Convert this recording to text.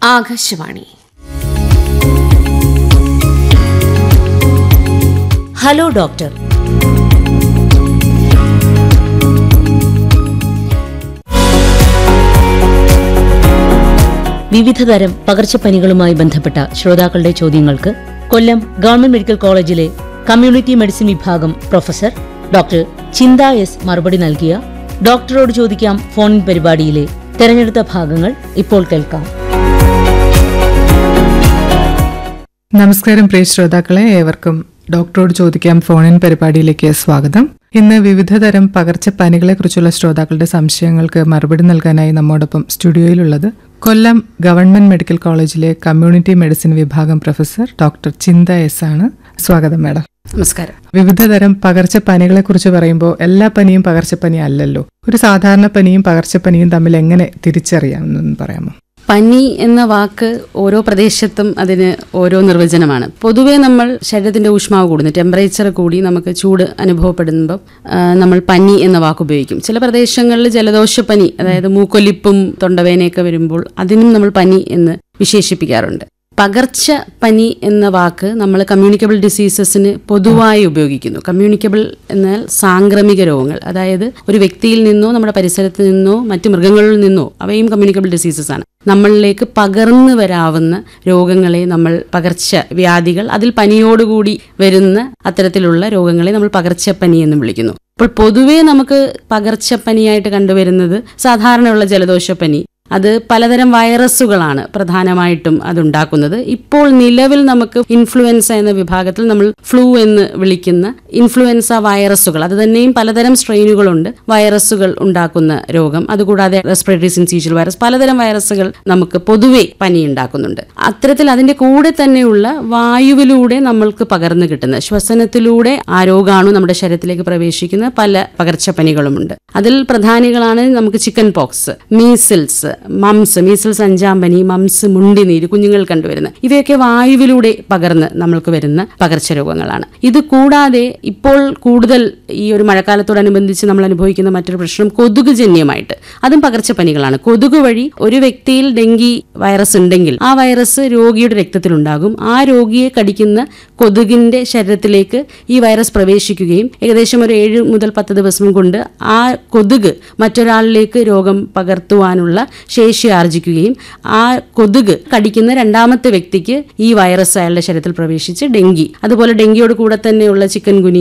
Akashvani hello doctor വിവിധതരം പകർച്ചപ്പനികളുമായി ബന്ധപ്പെട്ട ശ്രോതാക്കളുടെ ചോദ്യങ്ങൾക്ക് കൊല്ലം ഗവൺമെന്റ് മെഡിക്കൽ കോളേജിലെ കമ്മ്യൂണിറ്റി മെഡിസിൻ വിഭാഗം പ്രൊഫസർ ഡോക്ടർ ചിന്ത എസ് മറുപടി നൽകിയ ഡോക്ടറോട് ചോദിക്കാം ഫോൺ പരിപാടിയിലെ തെരഞ്ഞെടുത്ത ഭാഗങ്ങൾ ഇപ്പോൾ കേൾക്കാം നമസ്കാരം പ്രിയ ശ്രോതാക്കളെ ഏവർക്കും ഡോക്ടറോട് ചോദിക്കാം ഫോണിൻ പരിപാടിയിലേക്ക് സ്വാഗതം ഇന്ന് വിവിധതരം പകർച്ചപ്പനികളെ കുറിച്ചുള്ള ശ്രോതാക്കളുടെ സംശയങ്ങൾക്ക് മറുപടി നൽകാനായി നമ്മോടൊപ്പം സ്റ്റുഡിയോയിലുള്ളത് കൊല്ലം ഗവൺമെന്റ് മെഡിക്കൽ കോളേജിലെ കമ്മ്യൂണിറ്റി മെഡിസിൻ വിഭാഗം പ്രൊഫസർ ഡോക്ടർ ചിന്ത എസ് ആണ് സ്വാഗതം മാഡം നമസ്കാരം വിവിധതരം പകർച്ചപ്പനികളെ കുറിച്ച് പറയുമ്പോൾ എല്ലാ പനിയും പകർച്ചപ്പനി അല്ലല്ലോ ഒരു സാധാരണ പനിയും പകർച്ചപ്പനിയും തമ്മിൽ എങ്ങനെ തിരിച്ചറിയാമെന്നൊന്ന് പറയാമോ പനി എന്ന വാക്ക് ഓരോ പ്രദേശത്തും അതിന് ഓരോ നിർവചനമാണ് പൊതുവെ നമ്മൾ ശരീരത്തിന്റെ ഊഷ്മാവ് കൂടുന്നു ടെമ്പറേച്ചർ കൂടി നമുക്ക് ചൂട് അനുഭവപ്പെടുമ്പോൾ ആ, നമ്മൾ പനി എന്ന വാക്ക് ഉപയോഗിക്കും ചില പ്രദേശങ്ങളിൽ ജലദോഷപ്പനി അതായത് മൂക്കൊലിപ്പും തൊണ്ടവേനയൊക്കെ വരുമ്പോൾ അതിനും നമ്മൾ പനി എന്ന് വിശേഷിപ്പിക്കാറുണ്ട് പകർച്ച പനി എന്ന വാക്ക് നമ്മൾ കമ്മ്യൂണിക്കബിൾ ഡിസീസസിന് പൊതുവായി ഉപയോഗിക്കുന്നു കമ്മ്യൂണിക്കബിൾ എന്നാൽ സാംക്രമിക രോഗങ്ങൾ അതായത് ഒരു വ്യക്തിയിൽ നിന്നോ നമ്മുടെ പരിസരത്ത് നിന്നോ മറ്റ് മൃഗങ്ങളിൽ നിന്നോ അവയും കമ്മ്യൂണിക്കബിൾ ഡിസീസസ് ആണ് നമ്മളിലേക്ക് പകർന്നു വരാവുന്ന രോഗങ്ങളെ നമ്മൾ പകർച്ച വ്യാധികൾ അതിൽ പനിയോടുകൂടി വരുന്ന അത്തരത്തിലുള്ള രോഗങ്ങളെ നമ്മൾ പകർച്ചപ്പനി എന്ന് വിളിക്കുന്നു അപ്പോൾ പൊതുവേ നമുക്ക് പകർച്ചപ്പനിയായിട്ട് കണ്ടുവരുന്നത് സാധാരണയുള്ള ജലദോഷപ്പനി അത് പലതരം വൈറസുകളാണ് പ്രധാനമായിട്ടും അതുണ്ടാക്കുന്നത് ഇപ്പോൾ നിലവിൽ നമുക്ക് ഇൻഫ്ലുവൻസ എന്ന വിഭാഗത്തിൽ നമ്മൾ ഫ്ലൂ എന്ന് വിളിക്കുന്ന ഇൻഫ്ലുവൻസ വൈറസുകൾ അത് തന്നെയും പലതരം സ്ട്രെയിനുകളുണ്ട് വൈറസുകൾ ഉണ്ടാക്കുന്ന രോഗം അതുകൂടാതെ റെസ്പിറേറ്ററി സിൻസീഷ്യൽ വൈറസ് പലതരം വൈറസുകൾ നമുക്ക് പൊതുവെ പനി ഉണ്ടാക്കുന്നുണ്ട് അത്തരത്തിൽ അതിന്റെ കൂടെ തന്നെയുള്ള വായുവിലൂടെ നമ്മൾക്ക് പകർന്നു കിട്ടുന്ന ശ്വസനത്തിലൂടെ ആ രോഗാണു നമ്മുടെ ശരീരത്തിലേക്ക് പ്രവേശിക്കുന്ന പല പകർച്ചപ്പനികളുമുണ്ട് അതിൽ പ്രധാനികളാണ് നമുക്ക് chickenpox measles mumps measles അഞ്ചാം പനി മംസ് മുണ്ടിനീര് കുഞ്ഞുങ്ങൾ കണ്ടുവരുന്ന ഇവയൊക്കെ വായുവിലൂടെ പകർന്ന് നമ്മൾക്ക് വരുന്ന പകർച്ചരോഗങ്ങളാണ് ഇത് കൂടാതെ ഇപ്പോൾ കൂടുതൽ ഈ ഒരു മഴക്കാലത്തോടനുബന്ധിച്ച് നമ്മൾ അനുഭവിക്കുന്ന മറ്റൊരു പ്രശ്നം കൊതുക് ജന്യമായിട്ട് അതും പകർച്ചപ്പനികളാണ് കൊതുക് വഴി ഒരു വ്യക്തിയിൽ ഡെങ്കി വൈറസ് ഉണ്ടെങ്കിൽ ആ വൈറസ് രോഗിയുടെ രക്തത്തിലുണ്ടാകും ആ രോഗിയെ കടിക്കുന്ന കൊതുകിന്റെ ശരീരത്തിലേക്ക് ഈ വൈറസ് പ്രവേശിക്കുകയും ഏകദേശം ഒരു ഏഴ് മുതൽ പത്ത് ദിവസം കൊണ്ട് ആ കൊതുക് മറ്റൊരാളിലേക്ക് രോഗം പകർത്തുവാനുള്ള ശേഷി ആർജിക്കുകയും ആ കൊതുക് കടിക്കുന്ന രണ്ടാമത്തെ വ്യക്തിക്ക് ഈ വൈറസ് അയാളുടെ ശരീരത്തിൽ പ്രവേശിച്ച് ഡെങ്കി അതുപോലെ ഡെങ്കിയോട് കൂടെ തന്നെയുള്ള ചിക്കൻ ഗുനി